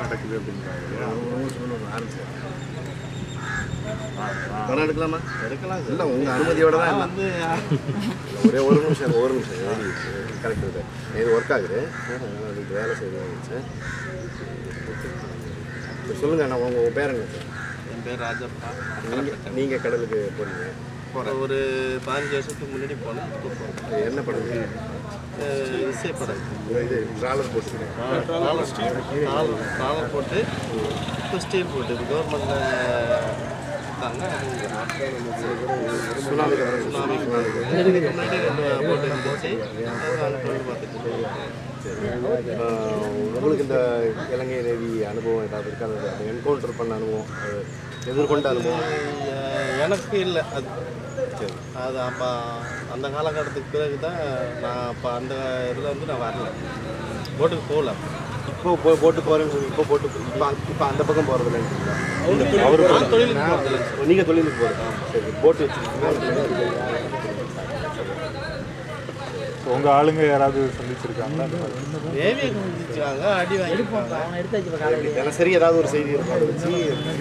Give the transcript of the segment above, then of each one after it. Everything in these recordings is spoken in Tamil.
நடக்குது அப்படின்றாங்க படம் எடுக்கலாமா எடுக்கலாம் இல்லை உங்கள் அனுமதியோட தான் எல்லாம். வந்து ஒரே ஒரு நிமிஷம் ஒரு நிமிஷம் கரெக்ட் இது இது ஒர்க் ஆகுது அதுக்கு வேலை செய்யணும் சார் சொல்லுங்கள் நான் உங்கள் உங்கள் பேருங்க சார் என் பேர் ராஜப்பா நீங்கள் நீங்கள் கடலுக்கு போறீங்க ஒரு பதினஞ்சு வருஷத்துக்கு முன்னாடி போனேன் இப்போ போகிறேன் அது என்ன படம் இது? இசை படம் இது ட்ராலர் போட்டுருக்கேன் ட்ராலர் ட்ராலர் போட்டு இப்போ ஸ்டீல் போட்டு இது கவர்மெண்ட்டில் கொடுத்தாங்க சுனாமி சுனாமி இதுக்கு முன்னாடி ரெண்டு போட்டு இருந்துச்சு அதை கொண்டு பார்த்துட்டு ஆஹ் உங்களுக்கு இந்த இலங்கை நேவி அனுபவம் ஏதாவது இருக்கா அந்த அந்த என்கவுண்டர் பண்ண அனுபவம் அது எதிர்கொண்ட அனுபவம் எ- எனக்கு இல்லை அது சரி அது அப்போ அந்த காலகட்டத்துக்கு பிறகு தான் நான் அப்போ அந்த இதில் வந்து நான் வரல போட்டுக்கு போகல இப்போ போ போட்டு போகிறேன்னு சொல்லி இப்போ போட்டு இப்போ இப்போ அந்த பக்கம் போகிறது இல்லைன்றீங்களா நான் தொழிலுக்கு போகிறதில்ல நீங்கள் தொழிலுக்கு போகிறது சரி போட்டு வச்சுருக்கீங்க உங்க ஆளுங்க யாராவது சந்திச்சிருக்காங்களா தேவியை குடிச்சாங்க அடி வாங்கிருப்பாங்க தினசரி ஏதாவது ஒரு செய்தி இருக்கும் அதை வச்சு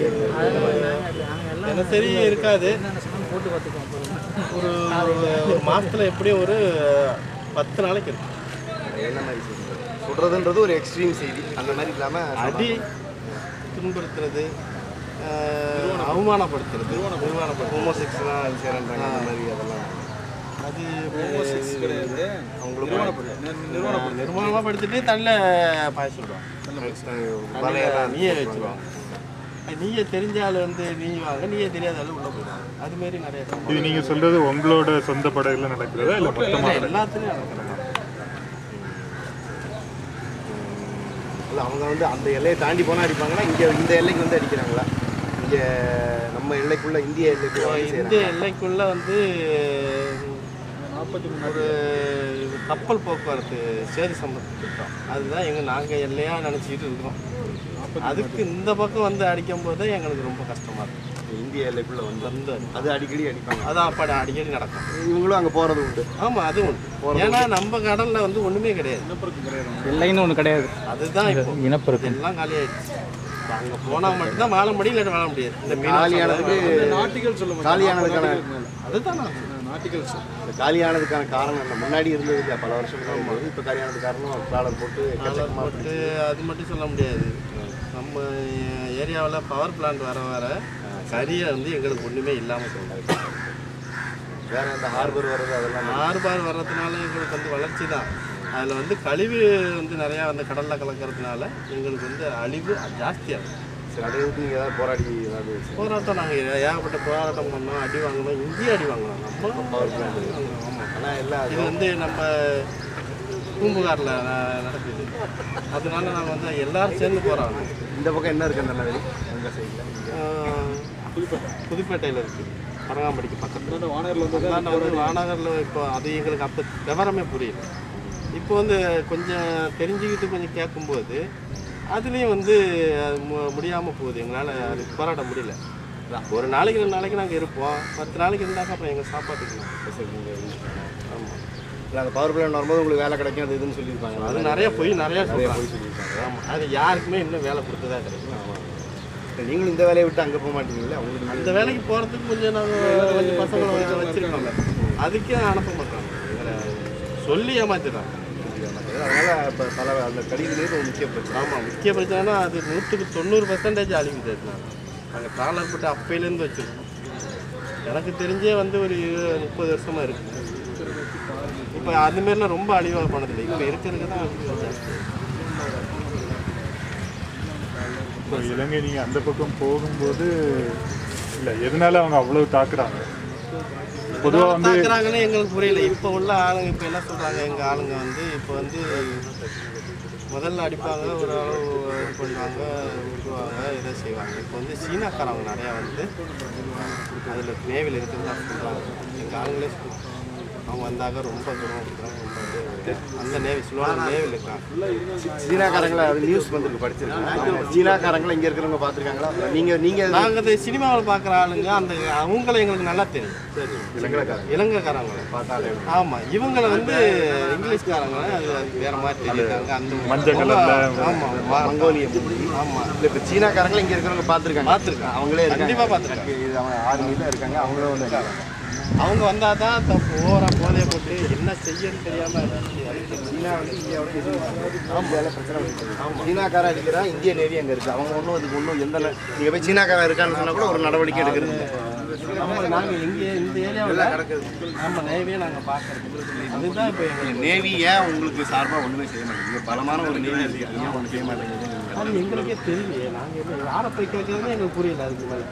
தினசரி இருக்காது ஒரு ஒரு மாதத்தில் எப்படியும் ஒரு பத்து நாளைக்கு இருக்கும் என்ன மாதிரி செய்தி சொல்கிறதுன்றது ஒரு எக்ஸ்ட்ரீம் செய்தி அந்த மாதிரி இல்லாமல் அடி துன்புறுத்துறது ஆஹ், அவமானப்படுத்துறது நிர்வாணப்படுத்துறது ஹோமோசெக்ஸ்லாம் அது செய்கிறாங்க அந்த மாதிரி அதெல்லாம் அது கிடையாது அவங்களுக்கு நிர்வாணப்படுத்திட்டு தண்ணியில் பாய சொல்லுவாங்க வலையெல்லாம் நீயே வச்சுருவாங்க நீயே தெரிஞ்ச ஆள் வந்து நீ வாங்க நீயே தெரியாத ஆள் உள்ளே போயிடுவாங்க அது மாதிரி நிறைய சம்பவம். இது நீங்க சொல்றது உங்களோட சொந்த படையில நடக்கிறதா இல்ல மொத்தமா இல்ல, எல்லாத்துலயும் நடக்கிற மாதிரி. இல்லை அவங்க வந்து அந்த எல்லையை தாண்டி போனால் அடிப்பாங்கன்னா இங்கே இந்த எல்லைக்கு வந்து அடிக்கிறாங்களா இங்கே நம்ம எல்லைக்குள்ள இந்திய எல்லைக்குள்ள வந்து இந்த செய்கிறாங்க எல்லைக்குள்ள வந்து ஒரு கப்பல் போக்குவரத்து சேது சம்பந்த திட்டம் அதுதான் எங்க நாங்க எல்லையா நினைச்சிட்டு இருக்கோம் அதுக்கு இந்த பக்கம் வந்து அடிக்கும் போது எங்களுக்கு ரொம்ப கஷ்டமா இருக்கு இந்திய எல்லைக்குள்ள வந்து வந்து அது அடிக்கடி அடிப்பாங்க அதான் அப்ப அடிக்கடி நடக்கும் இவங்களும் அங்கே போகிறது உண்டு ஆமா அது உண்டு ஏன்னா நம்ம கடல்ல வந்து ஒண்ணுமே கிடையாது எல்லைன்னு ஒன்று கிடையாது அதுதான் இப்போ இனப்பெருக்கம் எல்லாம் காலியாயிடுச்சு இப்ப அங்க போனா மட்டும்தான் வாழ முடியும் இல்லாட்டி வாழ முடியாது இந்த காலியானதுக்கு மீன் காலியானதுக்கான அதுதான் நான் இந்த காலியானதுக்கான காரணம் என்ன முன்னாடி இருந்தது இல்லையா பல வருஷம் இருந்தது இப்போ காலியானது காரணம் ட்ராலர் போட்டு எக்கச்சக்கமா போட்டு அது மட்டும் சொல்ல முடியாது நம்ம ஏரியாவில் பவர் பிளான்ட் வர வர சரியை வந்து எங்களுக்கு ஒன்றுமே இல்லாமல் சொல்கிறாங்க வேற இந்த ஹார்பர் வர்றது அதெல்லாம் ஆறுபார் வர்றதுனால எங்களுக்கு வந்து வளர்ச்சி தான் அதில் வந்து கழிவு வந்து நிறையா அந்த கடலில் கலக்கிறதுனால எங்களுக்கு வந்து அழிவு ஜாஸ்தியாகும் சரி அதை விட்டு நீங்கள் ஏதாவது போராடி ஏதாவது போராட்டம் நாங்கள் ஏகப்பட்ட போராட்டம் பண்ணோம் அடி வாங்கினோம் இங்கேயும் அடி வாங்கினோம் நம்ம பவர் பிளான்ட் ஆமாம் ஆனால் எல்லாம் இது வந்து நம்ம பூம்புகாரில் நடக்குது அதனால நாங்கள் வந்து எல்லாரும் சேர்ந்து போகிறோம் இந்த பக்கம் என்ன இருக்கு அந்த நகரி உங்கள் சைடில் புதுப்பேட்டையில் இருக்குது பரங்காம்படிக்கு பக்கத்தில் வானகரில் வந்து வந்து வானகரில் இப்போ அது எங்களுக்கு அப்போ விவரமே புரியல இப்போ வந்து கொஞ்சம் தெரிஞ்சுக்கிட்டு கொஞ்சம் கேட்கும்போது அதுலேயும் வந்து அது மு- முடியாமல் போகுது எங்களால் அது போராட முடியல ஒரு நாளைக்கு ரெண்டு நாளைக்கு நாங்கள் இருப்போம் பத்து நாளைக்கு இருந்தாக்கா அப்புறம் எங்கள் சாப்பாட்டுக்கு ஆமாம் இல்லை அந்த பவர் பிளான்ட் வரும்போது உங்களுக்கு வேலை கிடைக்கும் அது இதுன்னு சொல்லியிருப்பாங்க அது நிறைய போய் நிறைய நிறைய சொல்கிறாங்க போய் சொல்லியிருக்காங்க ஆமாம் அது யாருக்குமே இன்னும் வேலை கொடுத்ததா கிடையாது ஆமாம் நீங்களும் இந்த வேலையை விட்டு அங்கே போக மாட்டீங்களா உங்களுக்கு அந்த வேலைக்கு போகிறதுக்கு கொஞ்சம் நாங்கள் கொஞ்சம் பசங்களை வச்சுருக்கோங்க அதுக்கே அனுப்ப மாட்டாங்க எங்களை சொல்லி ஏமாத்திடுறாங்க அதனால இப்போ பல அந்த கடிதங்களே ஒரு முக்கிய பிரச்சனை ஆமாம் முக்கிய பிரச்சனைனா அது நூற்றுக்கு தொண்ணூறு பர்சன்டேஜ் அழிவுது நாங்கள் ட்ராலர் போட்டு அப்பையிலேருந்து வச்சுருக்கோம் எனக்கு தெரிஞ்சே வந்து ஒரு இரு- முப்பது வருஷமாக இருக்குது இப்போ அந்த மாதிரிலாம் ரொம்ப அழிவாக போனதில்லை இப்போ இருக்கிறதுக்கு தான் அழிவு ஜாஸ்தி இப்போ இலங்கை நீங்க அந்த பக்கம் போகும்போது இல்ல எதனால அவங்க அவ்வளவு தாக்குறாங்க பொதுவா வந்து தாக்குறாங்கன்னு எங்களுக்கு புரியல இப்போ உள்ள ஆளுங்க இப்போ என்ன சொல்கிறாங்க எங்கள் ஆளுங்க வந்து இப்போ வந்து முதல்ல அடிப்பாங்க ஒரு அளவு இது பண்ணுவாங்க விட்டுருவாங்க இதை செய்வாங்க இப்போ வந்து சீனாக்காரவங்க நிறையா வந்து அதில் நேவில் இருக்கிறதா சொல்கிறாங்க எங்கள் ஆளுங்களே சொல்றாங்க. அவங்க வந்தாக்க ரொம்ப குணப்படுத்துறாங்க ரொம்ப வந்து அந்த நேவி ஸ்லோவான நேவில் இருக்காங்க சீனாக்காரங்களை நியூஸ் வந்துருக்கு படிச்சிருக்கேன் சீனாக்காரங்களை இங்கே இருக்கிறவங்க பார்த்துருக்காங்களா நீங்கள் நீங்கள் நாங்கள் இந்த சினிமாவில் பார்க்குற ஆளுங்க அந்த அவங்கள எங்களுக்கு நல்லா தெரியும் இலங்கைக்காரங்க இலங்கைக்காரங்க பார்த்தாலே ஆமாம் இவங்களை வந்து இங்கிலீஷ்காரங்க அது அது வேற மாதிரி தெரியுறாங்க அந்த மஞ்சள் கலர்ல ஆமாம் மங்கோலிய மூவி ஆமாம் இல்லை இப்போ சீனாக்காரங்களே இங்கே இருக்கிறவங்க பார்த்துருக்காங்க பார்த்துருக்கேன் அவங்களே இருக்காங்க கண்டிப்பா பார்த்திருக்காங்க. இது அவங்க ஆர்மியில் இருக்காங்க அவங்களும் வந்து அவங்க வந்தால் தான் தப்பு ஓவராக போதையை போட்டு என்ன செய்யன்னு தெரியாமல் சீனா வந்து இந்தியாவோட இந்தியாவில் பிரச்சனை பண்ணிட்டு சீனாக்காரன் அடிக்கிறா இந்திய நேவி அங்கே இருக்குது அவங்க ஒன்றும் அதுக்கு ஒன்றும் எந்த நீங்கள் போய் சீனாக்காரன் இருக்கான்னு சொன்னால் கூட ஒரு நடவடிக்கை எடுக்கிறது இல்லை நம்ம நாங்கள் எங்கே இந்த ஏரியாவில் நம்ம நேவியே நாங்கள் பார்க்குறது அதுதான் இப்போ எங்களுக்கு நேவி ஏன் உங்களுக்கு சார்பாக ஒன்றுமே செய்ய மாட்டேங்குது பலமான ஒரு நேவி இருக்குது ஏன் ஒன்றும் செய்ய மாட்டேங்குது அது எங்களுக்கே தெரியலையே நாங்கள் என்ன யாரை போய் கேட்கறதுன்னு எங்களுக்கு புரியல அதுக்கு மேலே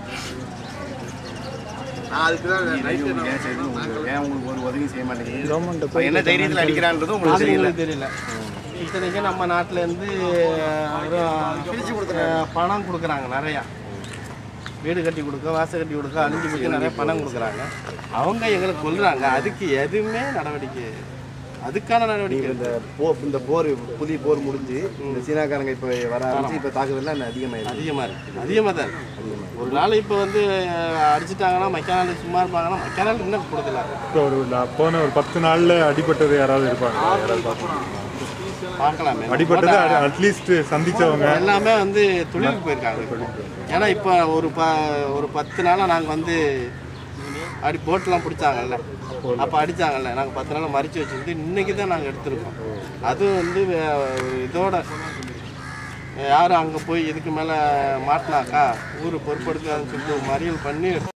நான் அதுக்கு தான் ஏன் செய்யணும் உங்களுக்கு ஏன் உங்களுக்கு ஒரு உதவியும் செய்ய மாட்டேங்குது என்ன தைரியத்தில் அடிக்கிறான்றது உங்களுக்கு அது தெரியல எங்களுக்கு தெரியல இத்தனைக்கும் நம்ம நாட்டில் இருந்து பிரித்து கொடுக்குற பணம் கொடுக்குறாங்க நிறையா வீடு கட்டி கொடுக்க வாசல் கட்டி கொடுக்க அழிஞ்சு கொடுக்க நிறைய பணம் கொடுக்குறாங்க அவங்க எங்களை கொல்றாங்க அதுக்கு எதுவுமே நடவடிக்கை அதுக்கான நடவடிக்கை இந்த போர் இந்த போர் புதிய போர் முடிஞ்சு இந்த சீனாக்காரங்க இப்போ வர ஆரம்பிச்சு இப்போ தாக்குதல்லாம் இன்னும் அதிகமாயிருக்கு அதிகமாக இருக்குது அதிகமாக தான் இருக்கு. ஒரு நாள் இப்போ வந்து அடிச்சிட்டாங்கன்னா மெக்கானிக் சும்மா இருப்பாங்கன்னா மெக்கானிக் இன்னும் கொடுக்கல இப்போ ஒரு ல- போன ஒரு பத்து நாள்ல அடிபட்டது யாராவது இருப்பாங்க யாராவது பார்ப்போம். பார்க்கலாமே அடிபட்டது அட்லீஸ்ட் சந்திச்சவங்க எல்லாமே வந்து தொழிலுக்கு போயிருக்காங்க இப்போ. ஏன்னா இப்போ ஒரு ப ஒரு பத்து நாளாக நாங்கள் வந்து அடி போட்டெலாம் பிடிச்சாங்கல்ல அப்போ அடித்தாங்கல்ல நாங்கள் பத்து நாள் மறித்து வச்சுருந்து இன்னைக்கு தான் நாங்கள் எடுத்திருக்கோம் அதுவும் வந்து வே- ஒரு இதோட யாரும் அங்கே போய் இதுக்கு மேலே மாட்டினாக்கா ஊர் பொறுப்படுத்தாதுன்னு சொல்லிட்டு மறியல் பண்ணி